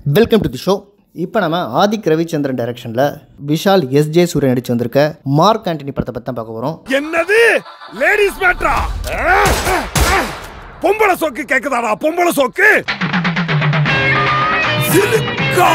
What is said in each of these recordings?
welcome to the show இப்போ நம்ம ஆதிக் ரவிச்சந்திரன் டைரக்ஷனில் விஷால் எஸ் ஜே சூர்யா நடிச்சு வந்திருக்க மார்க் ஆண்டனி படத்தை பற்றி தான் பார்க்க போகிறோம் என்னது லேடிஸ் மேட்ரா பொம்பளை சோக்கு கேக்குதாடா பொம்பளை சோக்கு சிலுக்கா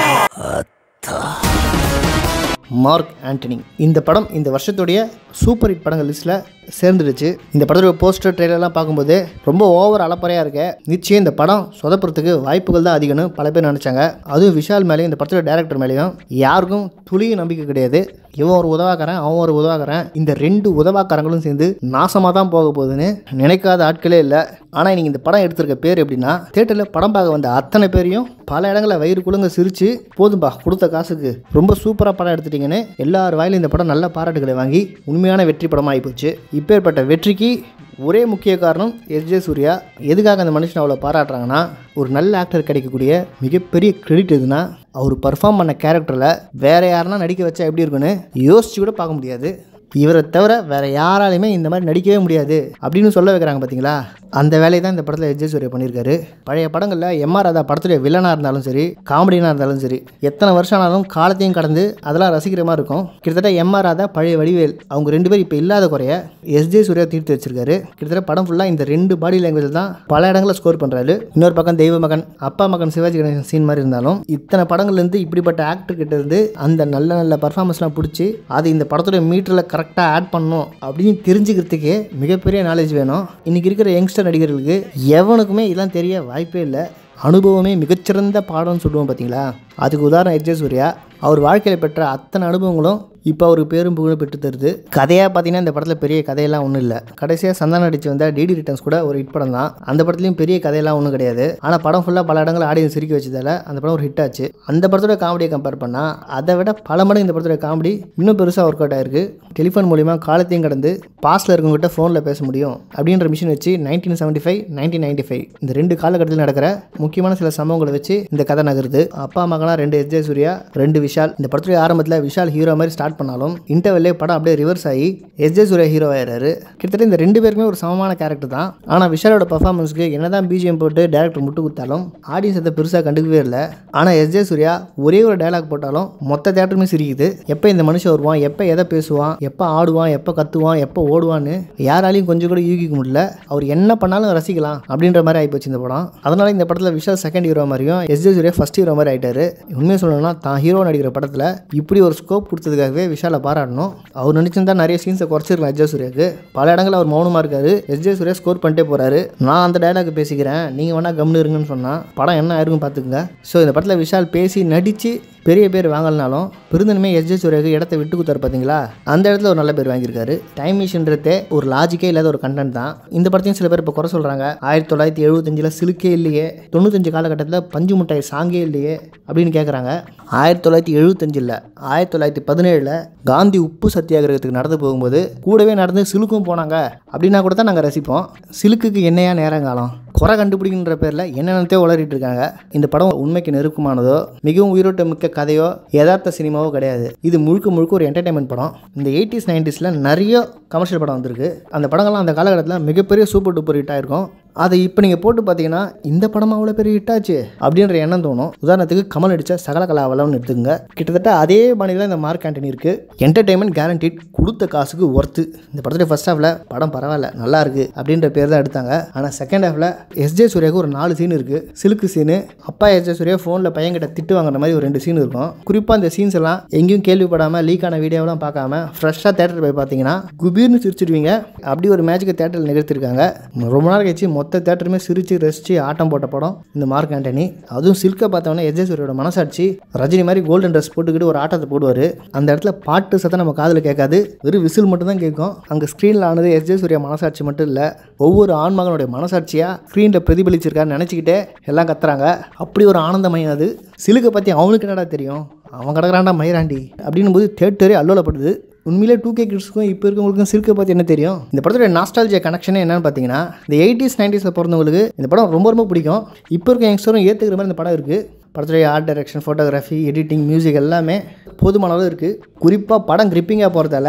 மார்க் ஆண்டனி இந்த படம் இந்த வருஷத்துடைய சூப்பர் ஹிட் படங்கள் லிஸ்ட்டில் சேர்ந்துடுச்சு இந்த படத்தோட போஸ்டர் ட்ரெயிலர்லாம் பார்க்கும்போது ரொம்ப ஓவர் அலப்பறையாக இருக்க நிச்சயம் இந்த படம் சொதப்புறதுக்கு வாய்ப்புகள் தான் அதிகம்னு பல பேர் நினச்சாங்க அதுவும் விஷால் மேலேயும் இந்த படத்தோட டேரக்டர் மேலேயும் யாருக்கும் துளியும் நம்பிக்கை கிடையாது இவன் ஒரு உதவாக்காரன் அவன் ஒரு உதவாக்காரன் இந்த ரெண்டு உதவாக்காரங்களும் சேர்ந்து நாசமாக தான் போக போகுதுன்னு நினைக்காத ஆட்களே இல்லை ஆனால் இன்னைக்கு இந்த படம் எடுத்திருக்க பேர் எப்படின்னா தேட்டரில் படம் பார்க்க வந்த அத்தனை பேரையும் பல இடங்களில் வயிறு குழுங்க சிரிச்சு போதும்பா கொடுத்த காசுக்கு ரொம்ப சூப்பராக படம் எடுத்துட்டீங்கன்னு எல்லார் வாயிலும் இந்த படம் நல்ல பாராட்டுகளை வாங்கி உண்மையான வெற்றி படமாக ஆகிப்போச்சு இப்பேற்பட்ட வெற்றிக்கு ஒரே முக்கிய காரணம் எஸ் ஜே சூர்யா எதுக்காக அந்த மனுஷனை அவ்வளோ பாராட்டுறாங்கன்னா ஒரு நல்ல ஆக்டர் கிடைக்கக்கூடிய மிகப்பெரிய கிரெடிட் எதுனா அவர் பர்ஃபார்ம் பண்ண கேரக்டரில் வேற யாருன்னா நடிக்க வச்சா எப்படி இருக்குன்னு யோசிச்சு கூட பார்க்க முடியாது இவரை தவிர வேற யாராலையுமே இந்த மாதிரி நடிக்கவே முடியாது அப்படின்னு சொல்ல வைக்கிறாங்க பார்த்தீங்களா அந்த வேலையை தான் இந்த படத்தில் எஸ் ஜே சூர்யா பண்ணியிருக்காரு பழைய படங்களில் எம்ஆர் ராதா படத்துடைய வில்லனாக இருந்தாலும் சரி காமெடினாக இருந்தாலும் சரி எத்தனை வருஷம் ஆனாலும் காலத்தையும் கடந்து அதெல்லாம் ரசிக்கிற மாதிரி இருக்கும் கிட்டத்தட்ட எம்ஆர் ராதா பழைய வடிவேல் அவங்க ரெண்டு பேர் இப்போ இல்லாத குறைய எஸ் ஜே சூர்யா தீர்த்து வச்சிருக்காரு கிட்டத்தட்ட படம் ஃபுல்லாக இந்த ரெண்டு பாடி லாங்குவேஜ் தான் பல இடங்களில் ஸ்கோர் பண்ணுறாரு இன்னொரு பக்கம் தெய்வ மகன் அப்பா மகன் சிவாஜி கணேசன் சீன் மாதிரி இருந்தாலும் இத்தனை படங்கள்லேருந்து இப்படிப்பட்ட ஆக்டர் கிட்ட இருந்து அந்த நல்ல நல்ல பர்ஃபார்மன்ஸ்லாம் பிடிச்சி அது இந்த படத்தோட மீட்டரில் கரெக்டாக ஆட் பண்ணணும் அப்படின்னு தெரிஞ்சுக்கிறதுக்கே மிகப்பெரிய நாலேஜ் வேணும் இன்றைக்கி இருக்கிற யங்ஸ்டர் நடிகர்களுக்கு எவனுக்குமே இதெல்லாம் தெரிய வாய்ப்பே இல்லை அனுபவமே மிகச்சிறந்த பாடம்னு சொல்லுவோம் பார்த்தீங்களா அதுக்கு உதாரணம் எச் ஜே சூர்யா அவர் வாழ்க்கையில் பெற்ற அத்தனை அனுபவங்களும் இப்போ அவருக்கு பேரும் புகழும் பெற்று தருது கதையாக பார்த்தீங்கன்னா இந்த படத்தில் பெரிய கதையெல்லாம் ஒன்றும் இல்லை கடைசியாக சந்தானம் நடிச்சு வந்த டிடி ரிட்டர்ன்ஸ் கூட ஒரு ஹிட் படம் தான் அந்த படத்துலையும் பெரிய கதையெல்லாம் ஒன்றும் கிடையாது ஆனால் படம் ஃபுல்லாக பல இடங்கள் ஆடியன்ஸ் சிரிக்க வச்சதால அந்த படம் ஒரு ஹிட் ஆச்சு அந்த படத்தோட காமெடியை கம்பேர் பண்ணால் அதை விட பல மடங்கு இந்த படத்தோட காமெடி இன்னும் பெருசாக ஒர்க் அவுட் ஆயிருக்கு டெலிஃபோன் மூலிமா காலத்தையும் கடந்து பாஸ்டில் இருக்கவங்ககிட்ட ஃபோனில் பேச முடியும் அப்படின்ற மிஷின் வச்சு nineteen seventy five nineteen ninety five இந்த ரெண்டு காலகட்டத்தில் நடக்கிற முக்கியமான சில சம்பவங்களை வச்சு இந்த கதை நகருது அப்பா மகனா ரெண்டு எஸ் ஜே சூர்யா ரெண்டு விஷால் இந்த படத்துடைய ஆரம்பத்தில் விஷால் ஹீரோ மாதிரி ஸ்டார்ட் பண்ணாலும் இன்டர்வெல்லே படம் அப்படியே ரிவர்ஸ் ஆகி எஸ் ஜே சூர்யா ஹீரோ ஆயிடுறாரு கிட்டத்தட்ட இந்த ரெண்டு பேருக்குமே ஒரு சமமான கேரக்டர் தான் ஆனால் விஷாலோட பர்ஃபார்மன்ஸ்க்கு என்னதான் பிஜிஎம் போட்டு டேரக்டர் முட்டு கொடுத்தாலும் ஆடியன்ஸ் அதை பெருசாக கண்டுக்கவே இல்லை ஆனால் எஸ் ஜே சூர்யா ஒரே ஒரு டயலாக் போட்டாலும் மொத்த தேட்டருமே சிரிக்குது எப்போ இந்த மனுஷன் வருவான் எப்போ எதை பேசுவான் எப்போ ஆடுவான் எப்போ கத்துவான் எப்போ ஓடுவான்னு யாராலையும் கொஞ்சம் கூட யூகிக்க முடியல அவர் என்ன பண்ணாலும் ரசிக்கலாம் அப்படின்ற மாதிரி ஆகிப்போச்சு இந்த படம் அதனால இந்த படத்தில் விஷால் செகண்ட் ஹீரோ மாதிரியும் S J Surya first hero மாதிரி ஆயிட்டாரு உண்மையை சொல்லணும்னா தான் ஹீரோ நடிக்கிற படத்தில் இப்படி ஒரு ஸ்கோப் கொடுத்ததுக்காகவே விஷாலை பாராட்டணும் அவர் நடிச்சிருந்தா நிறைய சீன்ஸை குறைச்சிருக்கலாம் எஸ் ஜே சூர்யாக்கு பல இடங்களில் அவர் மௌனமாக இருக்காரு எஸ் ஜே சூர்யா ஸ்கோர் பண்ணிட்டே போறாரு நான் அந்த டயலாக் பேசிக்கிறேன் நீங்கள் வேணா கம்னு இருங்கன்னு சொன்னால் படம் என்ன ஆயிருக்கும் பார்த்துக்குங்க ஸோ இந்த படத்தில் விஷால் பேசி நடித்து பெரிய பேர் வாங்கலனாலும் பெருந்தன்மை எஸ் ஜே சூர்யாவுக்கு இடத்த விட்டு கொடுத்தாரு பார்த்தீங்களா அந்த இடத்துல ஒரு நல்ல பேர் வாங்கியிருக்காரு டைம் மிஷின்றதே ஒரு லாஜிக்கே இல்லாத ஒரு கண்டென்ட் தான் இந்த படத்தையும் சில பேர் இப்போ குறை சொல்கிறாங்க ஆயிரத்தி தொள்ளாயிரத்தி எழுபத்தஞ்சில் சிலுக்கே இல்லையே தொண்ணூத்தஞ்சு காலகட்டத்தில் பஞ்சு முட்டாய் சாங்கே இல்லையே அப்படின்னு கேட்குறாங்க ஆயிரத்தி தொள்ளாயிரத்தி எழுபத்தஞ்சில் ஆயிரத்தி தொள்ளாயிரத்தி பதினேழில் காந்தி உப்பு சத்தியாகிரகத்துக்கு நடந்து போகும்போது கூடவே நடந்து சிலுக்கும் போனாங்க அப்படின்னா கூட தான் நாங்கள் ரசிப்போம் சிலுக்குக்கு என்னையா நேரங்காலம் குறை கண்டுபிடிக்கின்ற பேரில் என்னென்னத்தையோ உளறிட்டு இருக்காங்க இந்த படம் உண்மைக்கு நெருக்கமானதோ மிகவும் உயிரோட்டம் மிக்க கதையோ யதார்த்த சினிமாவோ கிடையாது இது முழுக்க முழுக்க ஒரு என்டர்டைன்மெண்ட் படம் இந்த எயிட்டிஸ் நைன்டிஸில் நிறைய கமர்ஷியல் படம் வந்திருக்கு அந்த படங்கள்லாம் அந்த காலகட்டத்தில் மிகப்பெரிய சூப்பர் டூப்பர் ஹிட் ஆயிருக்கும் அதை இப்போ நீங்கள் போட்டு பார்த்தீங்கன்னா இந்த படம் அவ்வளோ பெரிய ஹிட் ஆச்சு அப்படின்ற எண்ணம் தோணும் உதாரணத்துக்கு கமல் நடித்த சகல கலாவலம்னு எடுத்துக்கங்க கிட்டத்தட்ட அதே பாணியில் இந்த மார்க் ஆண்டனி இருக்குது என்டர்டைன்மெண்ட் கேரண்டீட் கொடுத்த காசுக்கு ஒர்த்து இந்த படத்துடைய ஃபர்ஸ்ட் ஹாஃபில் படம் பரவாயில்ல நல்லா இருக்கு அப்படின்ற பேர் தான் எடுத்தாங்க ஆனால் செகண்ட் ஹாஃபில் எஸ் ஜே சூர்யாவுக்கு ஒரு நாலு சீன் இருக்குது சிலுக்கு சீனு அப்பா எஸ் ஜே சூர்யா ஃபோனில் பையன்கிட்ட திட்டு வாங்குற மாதிரி ஒரு ரெண்டு சீன் இருக்கும் குறிப்பாக அந்த சீன்ஸ் எல்லாம் எங்கேயும் கேள்விப்படாமல் லீக்கான வீடியோவெல்லாம் பார்க்காம ஃப்ரெஷ்ஷாக தேட்டர் போய் பார்த்தீங்கன்னா குபீர்னு சிரிச்சிருவீங்க அப்படி ஒரு மேஜிக்கை தேட்டரில் நிகழ்த்திருக்காங்க ரொம்ப நாள் கழிச்சு மொத்த தேட்டருமே சிரிச்சு ரசிச்சு ஆட்டம் போட்ட படம் இந்த மார்க் ஆண்டனி அதுவும் சில்கை பார்த்தவொன்னே எஸ் ஜே சூர்யோட மனசாட்சி ரஜினி மாதிரி கோல்டன் ட்ரெஸ் போட்டுக்கிட்டு ஒரு ஆட்டத்தை போடுவார் அந்த இடத்துல பாட்டு சத்தம் நம்ம காதில் கேட்காது வெறும் விசில் மட்டும் தான் கேட்கும் அங்கே ஸ்க்ரீனில் ஆனது எஸ் ஜே சூர்யா மனசாட்சி மட்டும் இல்லை ஒவ்வொரு ஆண்மகனுடைய மனசாட்சியாக ஸ்க்ரீனில் பிரதிபலிச்சிருக்காருன்னு நினச்சிக்கிட்டே எல்லாம் கத்துறாங்க அப்படி ஒரு ஆனந்தமயம் அது சிலுக்கை பற்றி அவனுக்கு என்னடா தெரியும் அவன் கிடக்குறான்டா மயிராண்டி அப்படின்னும் போது தேட்டரே அல்லோலப்படுது உண்மையிலே டூ கே கிட்ஸ்க்கும் இப்போ இருக்கவங்களுக்கும் சில்கை பற்றி என்ன தெரியும் இந்த படத்தோட நாஸ்டாலஜியா கனெக்ஷனே என்னன்னு பார்த்தீங்கன்னா இந்த எயிட்டிஸ் நைன்டிஸில் பிறந்தவங்களுக்கு இந்த படம் ரொம்ப ரொம்ப பிடிக்கும் இப்போ இருக்க யங்ஸ்டரும் ஏற்றுக்கிற மாதிரி இந்த படம் இருக்குது படத்துடைய art direction photography editing music எல்லாமே போதுமான அளவு இருக்குது குறிப்பாக படம் கிரிப்பிங்காக போகிறதால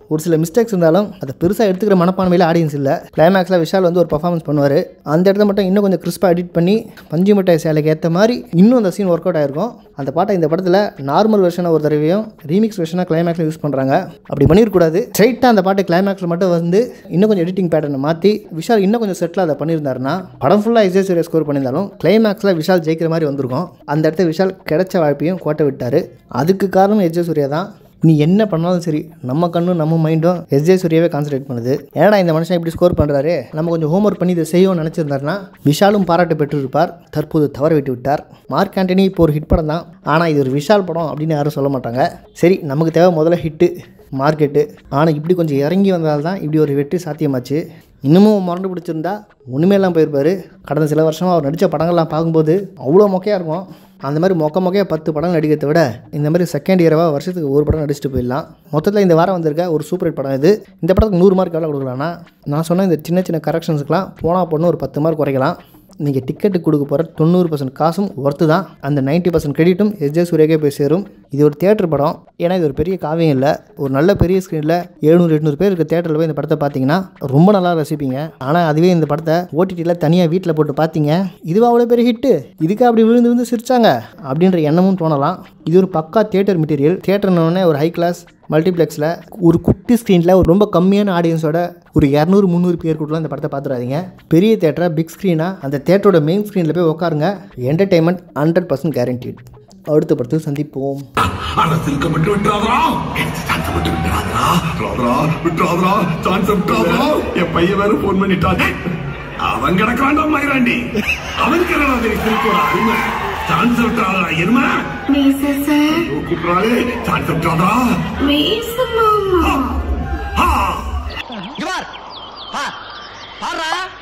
ஒரு சில மிஸ்டேக்ஸ் இருந்தாலும் அதை பெருசாக எடுத்துக்கிற மனப்பான்மையில் ஆடியன்ஸ் இல்லை கிளைமேக்ஸில் விஷால் வந்து ஒரு பர்ஃபார்மன்ஸ் பண்ணுவார் அந்த இடத்த மட்டும் இன்னும் கொஞ்சம் கிறிஸ்பாக எடிட் பண்ணி பஞ்சு மிட்டாய் சேலைக்கு ஏற்ற மாதிரி இன்னும் அந்த சீன் ஒர்க் அவுட் ஆயிருக்கும் அந்த பாட்டை இந்த படத்தில் நார்மல் வெர்ஷனை ஒரு தடவையும் ரீமிக்ஸ் வெர்ஷனாக கிளைமேக்ஸில் யூஸ் பண்ணுறாங்க அப்படி பண்ணிடக்கூடாது ஸ்ட்ரைட்டாக அந்த பாட்டு கிளைமேக்ஸில் மட்டும் வந்து இன்னும் கொஞ்சம் எடிட்டிங் பேட்டர்னை மாற்றி விஷால் இன்னும் கொஞ்சம் செட்டில் அதை பண்ணியிருந்தாருன்னா படம் ஃபுல்லாக எஸ்ஏ சூர்யா ஸ்கோர் பண்ணியிருந்தாலும் கிளைமேக்ஸில் விஷால் ஜெயிக்கிற மாதிரி வந்திருக்கும் அந்த இடத்த விஷால் கிடைச்ச வாய்ப்பையும் கோட்டை விட்டார் அதுக்கு காரணம் எஸ்ஜே சூர்யா தான் நீ என்ன பண்ணாலும் சரி நம்ம கண்ணும் நம்ம மைண்டும் எஸ்ஜே சூர்யாவே கான்சன்ட்ரேட் பண்ணுது ஏன்னா இந்த மனுஷன் இப்படி ஸ்கோர் பண்ணுறாரு நம்ம கொஞ்சம் ஹோம்ஒர்க் பண்ணி இதை செய்யணும்னு நினச்சிருந்தாருன்னா விஷாலும் பாராட்டு பெற்றிருப்பார் தற்போது தவற விட்டு விட்டார் மார்க் ஆண்டனி இப்போ ஒரு ஹிட் படம் தான் ஆனால் இது ஒரு விஷால் படம் அப்படின்னு யாரும் சொல்ல மாட்டாங்க சரி நமக்கு தேவை முதல்ல ஹிட்டு மார்க்கெட்டு ஆனால் இப்படி கொஞ்சம் இறங்கி வந்தால் தான் இப்படி ஒரு வெற்றி சாத்தியமாச்சு இன்னமும் மறந்து பிடிச்சிருந்தா ஒன்றுமே எல்லாம் போயிருப்பார் கடந்த சில வருஷமாக அவர் நடித்த படங்கள்லாம் பார்க்கும்போது அவ்வளோ மொக்கையாக இருக்கும் அந்த மாதிரி மொக்க மொக்கையாக பத்து படம் நடிக்கிறத விட இந்த மாதிரி செகண்ட் இயராக வருஷத்துக்கு ஒரு படம் நடிச்சுட்டு போயிடலாம் மொத்தத்தில் இந்த வாரம் வந்திருக்க ஒரு சூப்பர் ஹிட் படம் இது இந்த படத்துக்கு நூறு மார்க் எவ்வளோ கொடுக்கலாம்னா நான் சொன்ன இந்த சின்ன சின்ன கரெக்ஷன்ஸ்க்குலாம் போனால் பொண்ணு ஒரு பத்து மார்க் குறைக்கலாம் நீங்கள் டிக்கெட்டு கொடுக்க போகிற தொண்ணூறு பர்சன்ட் காசும் ஒர்த்து தான் அந்த நைன்ட்டி பர்சன்ட் கிரெடிட்டும் எஸ்ஜே சூர்யாக்கே போய் சேரும் இது ஒரு தேட்டர் படம் ஏன்னா இது ஒரு பெரிய காவியம் இல்லை ஒரு நல்ல பெரிய ஸ்க்ரீனில் எழுநூறு எட்நூறு பேர் இருக்க தேட்டரில் போய் இந்த படத்தை பார்த்தீங்கன்னா ரொம்ப நல்லா ரசிப்பீங்க ஆனால் அதுவே இந்த படத்தை ஓடிடியில் தனியாக வீட்டில் போட்டு பார்த்தீங்க இதுவா அவ்வளோ பெரிய ஹிட்டு இதுக்கு அப்படி விழுந்து விழுந்து சிரிச்சாங்க அப்படின்ற எண்ணமும் தோணலாம் இது ஒரு பக்கா தேட்டர் மெட்டீரியல் தேட்டர்னோடனே ஒரு ஹை கிளாஸ் மல்டிப்ளெக்ஸில் ஒரு குட்டி ஸ்க்ரீனில் ஒரு ரொம்ப கம்மியான ஆடியன்ஸோட ஒரு இரநூறு முந்நூறு பேர் கூட இந்த படத்தை பார்த்துடாதீங்க பெரிய தேட்டராக பிக் ஸ்க்ரீனாக அந்த தேட்டரோட மெயின் ஸ்க்ரீனில் போய் உட்காருங்க என்டர்டைன்மெண்ட் ஹண்ட்ரட் பர்சன்ட் கேரண்டீட் அடுத்த படத்தில் சந்திப்போம் அரசியலுக்கு மட்டும் விட்டுறாதரா சான்ஸ் மட்டும் விட்டுறாதரா விட்டுறாதரா விட்டுறாதரா சான்ஸ் விட்டுறாதரா என் பையன் வேற போன் பண்ணிட்டான் அவன் கிடக்காண்டா மயிராண்டி அவன் கிடடா சிரிக்கோட அருமை சான்ஸ் விட்டுறாதரா எருமை மீச சார் கூப்பிடுறாளே சான்ஸ் விட்டுறாதரா மீச மாமா ஆ இங்க பார் பார் பாருடா